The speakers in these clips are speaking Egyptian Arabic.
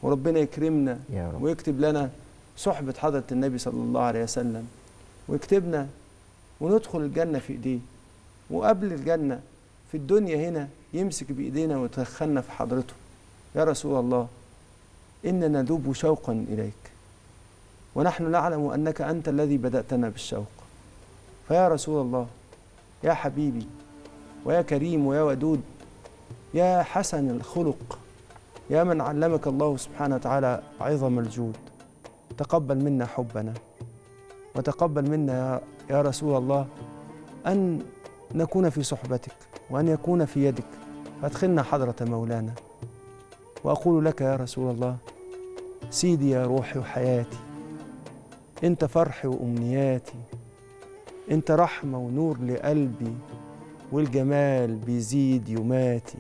وربنا يكرمنا يا رب ويكتب لنا صحبة حضرة النبي صلى الله عليه وسلم ويكتبنا وندخل الجنة في إيديه وقبل الجنة في الدنيا هنا يمسك بإيدينا ويدخلنا في حضرته يا رسول الله إننا ندوب شوقا إليك ونحن نعلم أنك أنت الذي بدأتنا بالشوق فيا رسول الله يا حبيبي ويا كريم ويا ودود يا حسن الخلق يا من علمك الله سبحانه وتعالى عظم الجود تقبل منا حبنا وتقبل منا يا- يا رسول الله أن نكون في صحبتك وأن يكون في يدك فادخلنا حضرة مولانا وأقول لك يا رسول الله سيدي يا روحي وحياتي أنت فرحي وأمنياتي أنت رحمة ونور لقلبي والجمال بيزيد يوماتي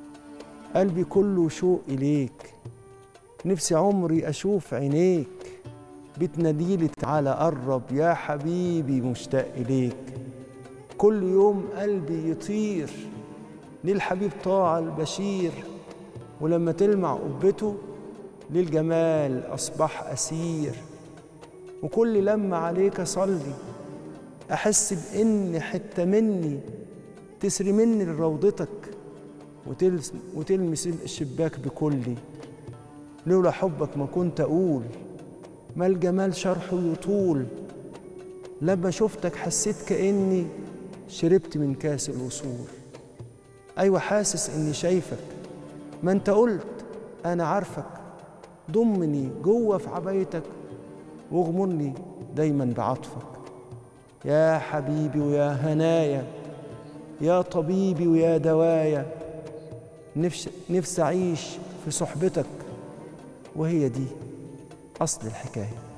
قلبي كله شوق إليك نفسي عمري أشوف عينيك بتناديلي تعالى قرب يا حبيبي مشتاق إليك كل يوم قلبي يطير للحبيب طاعة البشير ولما تلمع قبته للجمال أصبح أسير وكل لما عليك أصلي أحس بإن حتة مني تسري مني لروضتك وتلس وتلمس الشباك بكلي لولا حبك ما كنت أقول ما الجمال شرحه يطول لما شفتك حسيت كأني شربت من كاس الوصول أيوة حاسس إني شايفك ما أنت قلت أنا عارفك ضمني جوه في عبايتك واغمرني دايما بعطفك يا حبيبي ويا هنايا يا طبيبي ويا دوايا نفس نفسي أعيش في صحبتك وهي دي أصل الحكاية